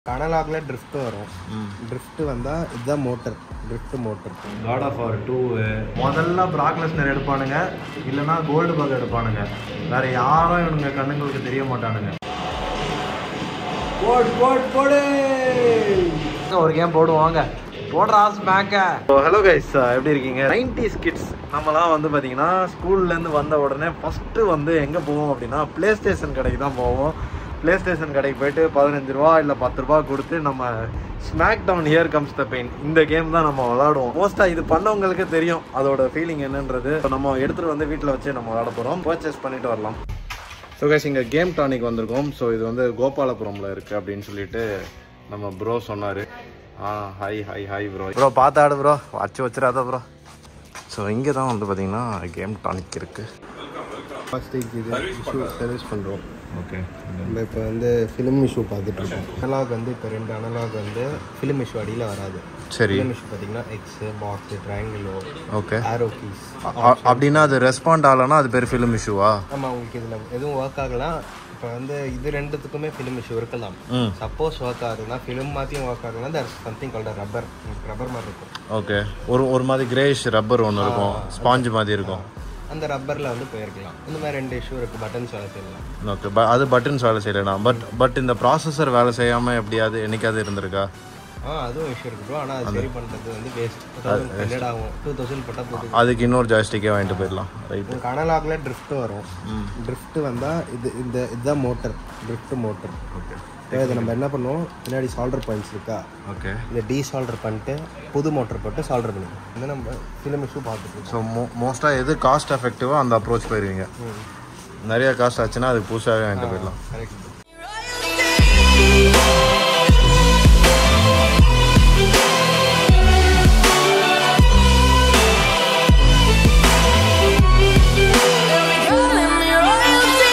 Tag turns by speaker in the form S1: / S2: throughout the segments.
S1: அனலாக்ல drift வரும் drift வந்தா இதுதான் motor drift motor
S2: God of War two முதல்ல பிராக்லெஸ்னர் எடுப்பானுங்க இல்லைன்னா கோல்டு பக் எடுப்பானுங்க வேற யாரும் இவனுங்க கண்ணுங்களுக்கு தெரிய மாட்டானுங்க போடு போடு போடு ஒரு கேம் போடுவாங்க போடுறா ஸ்மேக்க ஹலோ கைஸ் எப்படி இருக்கீங்க நைன்டிஸ் கிட்ஸ் நம்மலாம் வந்து பார்த்தீங்கன்னா ஸ்கூல்லேருந்து வந்த உடனே ஃபஸ்ட்டு வந்து எங்கே போவோம் அப்படின்னா ப்ளே ஸ்டேஷன் கடைக்கு தான் போவோம் ப்ளே ஸ்டேஷன் கடைக்கு போயிட்டு பதினஞ்சு ரூபா இல்லை பத்து ரூபா கொடுத்து நம்ம SmackDown here comes the pain இந்த கேம் தான் நம்ம விளாடுவோம் மோஸ்ட்டாக இது பண்ணவங்களுக்கு தெரியும் அதோட ஃபீலிங் என்னன்றது So, நம்ம எடுத்துகிட்டு வந்து வீட்டில் வச்சு நம்ம விளாட போகிறோம் பர்ச்சேஸ் பண்ணிட்டு வரலாம் ஸோ கைஸ் இங்கே கேம் டானிக் வந்திருக்கோம் ஸோ இது வந்து கோபாலபுரமில் இருக்குது அப்படின்னு சொல்லிட்டு நம்ம ப்ரோ சொன்னார் ஆ hi hi hi bro bro பார்த்து ஆடு ப்ரோ வச்சு வச்சிடாத ப்ரோ ஸோ இங்கே தான் வந்து பார்த்தீங்கன்னா கேம் டானிக் இருக்குது
S1: ஃபர்ஸ்ட் இது இஷ்யூ சர்வீஸ் பண்ணுறோம்
S2: ஓகே
S1: நம்ம இப்போ வந்து ஃபிலிம் இஷ்யூ பார்த்துட்டு இருக்கோம் அனலாக் வந்து இப்போ ரெண்டு அனலாக் வந்து ஃபிலிம் இஷ்யூ அடியில் வராது
S2: சரி
S1: ஃபிலிம் இஷ்யூ பார்த்தீங்கன்னா எக்ஸ் பாக்ஸ் ட்ரையாங்கிளோ
S2: ஓகே
S1: ஆரோ கீஸ்
S2: அப்படின்னா அது ரெஸ்பாண்ட் ஆகலைன்னா அது பேர் ஃபிலிம் இஷ்யூவா
S1: நம்ம உங்களுக்கு இதில் எதுவும் ஒர்க் ஆகலாம் இப்போ வந்து இது ரெண்டுத்துக்குமே ஃபிலிம் இஷ்யூ இருக்கலாம்
S2: ம்
S1: சப்போஸ் ஒர்க் ஆகுதுன்னா ஃபிலிம் மாற்றியும் ஒர்க் ஆகலாம் there something called rubber rubber மாதிரி இருக்கும்
S2: ஓகே ஒரு ஒரு மாதிரி கிரேஷ் ரப்பர் ஒன்று இருக்கும் ஸ்பாஞ்சு மாதிரி இருக்கும்
S1: அந்த ரப்பரில் வந்து போயிருக்கலாம் இந்த மாதிரி ரெண்டு இஷ்யூ இருக்குது பட்டன்ஸ் வேலை செய்யலாம்
S2: ஓகே ப அது பட்டன்ஸ் வேலை செய்யலாம் பட் பட் இந்த ப்ராசஸர் வேலை செய்யாமல் எப்படியாவது என்னைக்காவது இருந்திருக்கா
S1: ஆ அதுவும் இஷ்யூ இருக்கு bro. ஆனா அது சரி பண்ணுறது வந்து வேஸ்ட் தௌசண்ட் ஹண்ட்ரட் ஆகும் டூ தௌசண்ட் போட்டால் போதும்
S2: அதுக்கு இன்னொரு ஜாஸ்டிக்கே வாங்கிட்டு போயிடலாம் ரைட்
S1: உங்களுக்கு அனலாக்ல ட்ரிஃப்ட் வரும் ட்ரிஃப்ட் வந்தால் இது இந்த இதுதான் மோட்டர் ட்ரிஃப்ட் மோட்டர்
S2: ஓகே
S1: இதை நம்ம என்ன பண்ணுவோம் பின்னாடி சால்டர் பாயிண்ட்ஸ் இருக்கா
S2: ஓகே
S1: இதை டீசால்டர் பண்ணிட்டு புது மோட்டர் போட்டு சால்டர் பண்ணுவோம் இந்த நம்ம ஃபிலிம் இஷ்யூ பார்த்துட்டு இருக்கோம்
S2: ஸோ மோ மோஸ்ட்டாக எது காஸ்ட் எஃபெக்டிவோ அந்த அப்ரோச் போயிருவீங்க நிறைய காஸ்ட் ஆச்சுன்னா அதுக்கு புதுசாகவே வாங்கிட்டு போயிடலாம்
S1: correct
S3: Calling me royalty.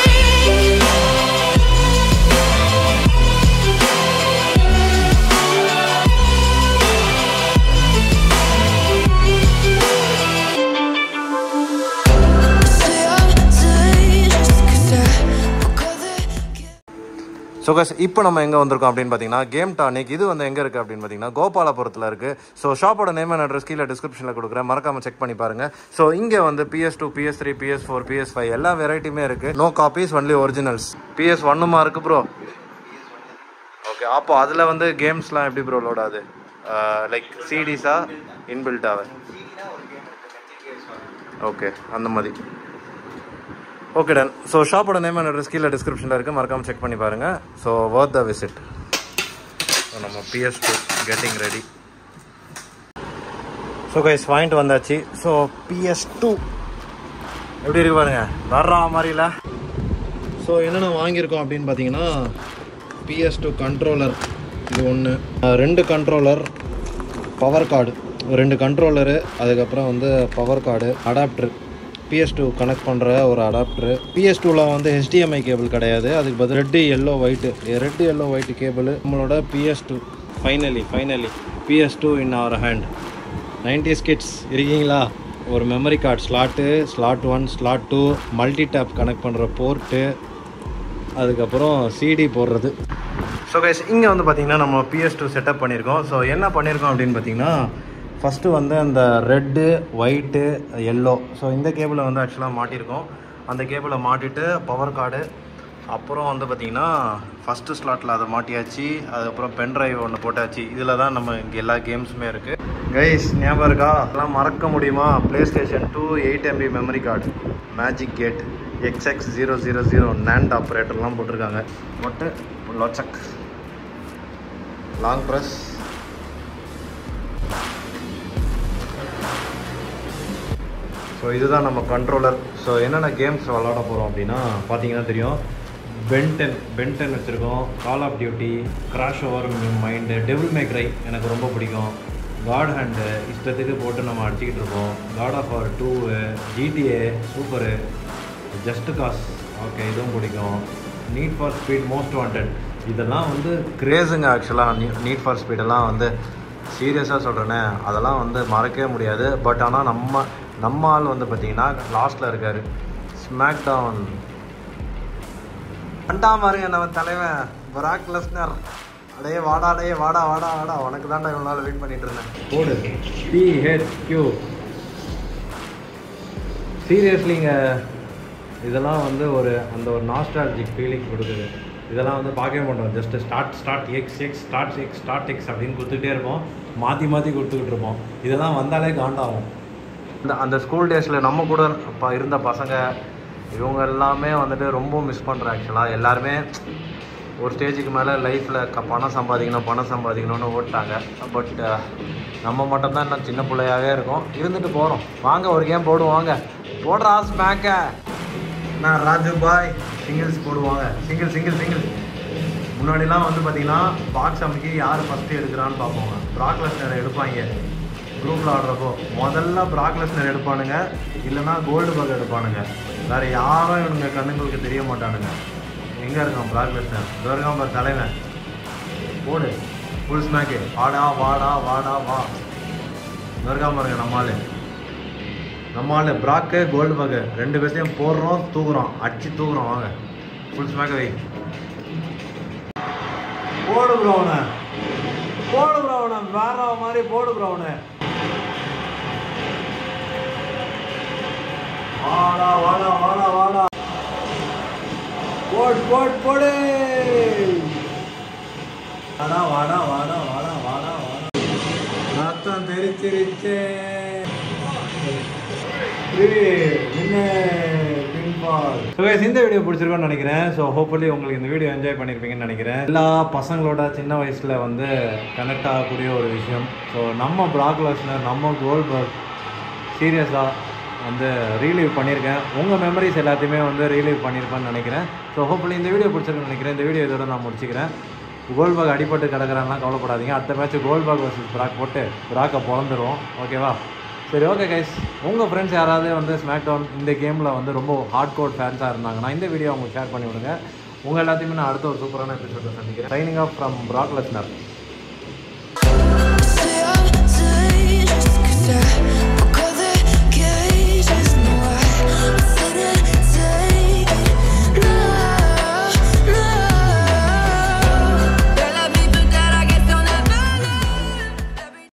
S3: Say I'm safe just 'cause I forgot that.
S2: So guys இப்போ நம்ம எங்கே வந்திருக்கோம் அப்படின்னு பார்த்தீங்கன்னா கேம் டானிக் இது வந்து எங்கே இருக்குது அப்படின்னு பார்த்தீங்கன்னா கோபாலபுரத்தில் இருக்குது ஸோ ஷாப்போட நேம் அண்ட் அட்ரஸ் கீழே டிஸ்கிரிப்ஷனில் கொடுக்குறேன் மறக்காம செக் பண்ணி பாருங்கள் ஸோ இங்கே வந்து PS two PS three PS four PS five எல்லா வெரைட்டியுமே இருக்குது no copies only originals PS ஒன்னுமா இருக்குது ப்ரோ ஓகே அப்போ அதில் வந்து கேம்ஸ்லாம் எப்படி ப்ரோ லோட் ஆகுது லைக் சிடிஸா இன்பில்ட்டாவே ஓகே அந்த மாதிரி ஓகே டன் ஸோ ஷாப்போட நேம் அண்ட் அட்ரஸ் கீழே டிஸ்கிரிப்ஷனில் இருக்குது மறக்காமல் செக் பண்ணி பாருங்கள் so worth the visit so நம்ம PS two getting ready so guys வாங்கிட்டு வந்தாச்சு ஸோ பிஎஸ் டூ எப்படி இருக்கு பாருங்க வர்றா மாதிரில ஸோ என்னென்ன வாங்கியிருக்கோம் அப்படின்னு பார்த்தீங்கன்னா பிஎஸ் டூ கண்ட்ரோலர் இது ஒன்று ரெண்டு கண்ட்ரோலர் பவர் கார்டு ரெண்டு கண்ட்ரோலரு அதுக்கப்புறம் வந்து power cord adapter PS two connect பண்ணுற ஒரு அடாப்டரு பிஎஸ் டூவில் வந்து HDMI கேபிள் கிடையாது அதுக்கு பதில் red yellow white red yellow white cable நம்மளோட PS two finally finally PS two in our hand nineties kids இருக்கீங்களா ஒரு memory card slot slot one slot two multi tap connect பண்ணுற port அதுக்கப்புறம் CD போடுறது so guys இங்கே வந்து பார்த்தீங்கன்னா நம்ம பிஎஸ் டூ செட்டப் பண்ணியிருக்கோம் ஸோ என்ன பண்ணியிருக்கோம் அப்படின்னு பார்த்தீங்கன்னா ஃபஸ்ட்டு வந்து அந்த ரெட்டு ஒயிட்டு எல்லோ ஸோ இந்த கேபிளை வந்து ஆக்சுவலாக மாட்டியிருக்கோம் அந்த கேபிளை மாட்டிட்டு பவர் கார்டு அப்புறம் வந்து பார்த்திங்கன்னா ஃபஸ்ட்டு ஸ்லாட்டில் அதை மாட்டியாச்சு அதுக்கப்புறம் பென் டிரைவ் ஒன்று போட்டாச்சு இதில் தான் நம்ம இங்கே எல்லா கேம்ஸுமே இருக்குது கைஸ் ஞாபகம் இருக்கா அதெல்லாம் மறக்க முடியுமா PlayStation two eight MB memory card magic gate XX zero zero zero நேண்ட் ஆப்ரேட்டர்லாம் போட்டிருக்காங்க போட்டு லொச்சக் லாங் ப்ரெஸ் ஸோ இதுதான் நம்ம கண்ட்ரோலர் ஸோ என்னென்ன கேம்ஸ் விளாட போகிறோம் அப்படின்னா பார்த்தீங்கன்னா தெரியும் பென்டென் பென்டென் வச்சுருக்கோம் Call of Duty Crash over mind Devil May Cry எனக்கு ரொம்ப பிடிக்கும் காட் ஹேண்டு இஷ்டத்துக்கு போட்டு நம்ம அடிச்சுக்கிட்டு இருக்கோம் God of War two GTA super Just Cause okay இதுவும் பிடிக்கும் Need for Speed Most Wanted இதெல்லாம் வந்து கிரேஸுங்க ஆக்சுவலாக நீட் ஃபார் ஸ்பீடெல்லாம் வந்து சீரியஸாக சொல்கிறேனே அதெல்லாம் வந்து மறக்கவே முடியாது பட் ஆனால் நம்ம நம்ம ஆள் வந்து பார்த்தீங்கன்னா லாஸ்ட்டில் இருக்கார் ஸ்மாக் டவுன் அண்டா பாருங்க நம்ம தலைவன் பராக் லெஸ்னர் அடே வாடா டே வாடா வாடா வாடா உனக்கு தான்டா இவ்வளோ நாள் வெயிட் பண்ணிட்டு இருந்தேன் போடு பி ஹெச் கியூ சீரியஸ்லிங்க இதெல்லாம் வந்து ஒரு அந்த ஒரு நாஸ்டாலஜிக் ஃபீலிங் கொடுக்குது இதெல்லாம் வந்து பார்க்கவே மாட்டோம் just start start X X start X start X அப்படின்னு கொடுத்துக்கிட்டே இருப்போம் மாற்றி மாற்றி கொடுத்துக்கிட்டு இருப்போம் இதெல்லாம் வந்தாலே காண்டாகும் இந்த அந்த ஸ்கூல் டேஸில் நம்ம கூட ப- இருந்த பசங்க இவங்க எல்லாமே வந்துட்டு ரொம்ப மிஸ் பண்ணுறேன் ஆக்சுவலாக எல்லாருமே ஒரு ஸ்டேஜுக்கு மேலே லைஃப்பில் க பணம் சம்பாதிக்கணும் பணம் சம்பாதிக்கணும்னு ஓட்டாங்க பட் நம்ம மட்டும்தான் இன்னும் சின்ன பிள்ளையாவே இருக்கோம் இருந்துட்டு போகிறோம் வாங்க ஒரு கேம் போடுவோம் வாங்க போடுறா ஸ்மேக்க நான் ராஜு பாய் சிங்கிள்ஸ் போடுவாங்க சிங்கிள் சிங்கிள் சிங்கிள் முன்னாடிலாம் வந்து பார்த்தீங்கன்னா பாக்ஸ் அமுக்கி யார் ஃபஸ்ட்டு எடுக்கிறான்னு பார்ப்போங்க ப்ராக்லஸ்னர் எடுப்பாங்க குரூப்பில் ஆடுறப்போ முதல்ல ப்ராக்லஸ்னர் எடுப்பானுங்க இல்லைன்னா கோல்டு பக் எடுப்பானுங்க வேறு யாரும் இவனுங்க கண்ணுங்களுக்கு தெரிய மாட்டானுங்க எங்கே இருக்கான் ப்ராக்லஸ்னர் இதோ இருக்கான் பாரு தலைவன் போடு ஃபுல் ஸ்மேக்கு வாடா வாடா வாடா வா இதோ இருக்கான் பாருங்க நம்ம ஆளு நம்ம ஆளு ப்ராக்கு கோல்டு பக்கு ரெண்டு பேர்த்தையும் போடுறோம் தூக்குறோம் அடிச்சு தூக்குறோம் வாங்க ஃபுல் ஸ்மேக் வை போடு ப்ரோ அவனை போடு ப்ரோ அவனை வேற மாதிரி போடு ப்ரோ அவனை வாடா வாடா வாடா வாடா போட் போட் போடு வாடா வாடா வாடா வாடா வாடா வாடா ரத்தம் தெரிச்சிருச்சே ஸோ இந்த வீடியோ பிடிச்சிருக்கோன்னு நினைக்கிறேன் ஸோ ஹோப்ஃபுல்லி உங்களுக்கு இந்த வீடியோ என்ஜாய் பண்ணியிருப்பீங்கன்னு நினைக்கிறேன் எல்லா பசங்களோட சின்ன வயசில் வந்து கனெக்ட் ஆகக்கூடிய ஒரு விஷயம் ஸோ நம்ம ப்ராக்லஸ்னர் நம்ம கோல்பர்க் சீரியஸாக வந்து ரீலீவ் பண்ணியிருக்கேன் உங்கள் மெமரிஸ் எல்லாத்தையுமே வந்து ரீலீவ் பண்ணியிருப்பேன்னு நினைக்கிறேன் ஸோ ஹோப்ஃபுல்லி இந்த வீடியோ பிடிச்சிருக்குன்னு நினைக்கிறேன் இந்த வீடியோ இதோட நான் முடிச்சுக்கிறேன் கோல்பாக் அடிபட்டு கிடக்குறான்லாம் கவலைப்படாதீங்க அடுத்த மேட்ச் கோல்பாக் வர்சஸ் பிராக் போட்டு பிராக்கை பிறந்துருவோம் ஓகேவா சரி ஓகே கைஸ் உங்கள் ஃப்ரெண்ட்ஸ் யாராவது வந்து ஸ்மாக் டவுன் இந்த கேமில் வந்து ரொம்ப ஹார்ட் கோட் ஃபேன்ஸாக இருந்தாங்கன்னா இந்த வீடியோ உங்களுக்கு ஷேர் பண்ணி விடுங்க உங்கள் எல்லாத்தையுமே நான் அடுத்த ஒரு சூப்பரான எபிசோட சந்திக்கிறேன் training off from Brock Lesnar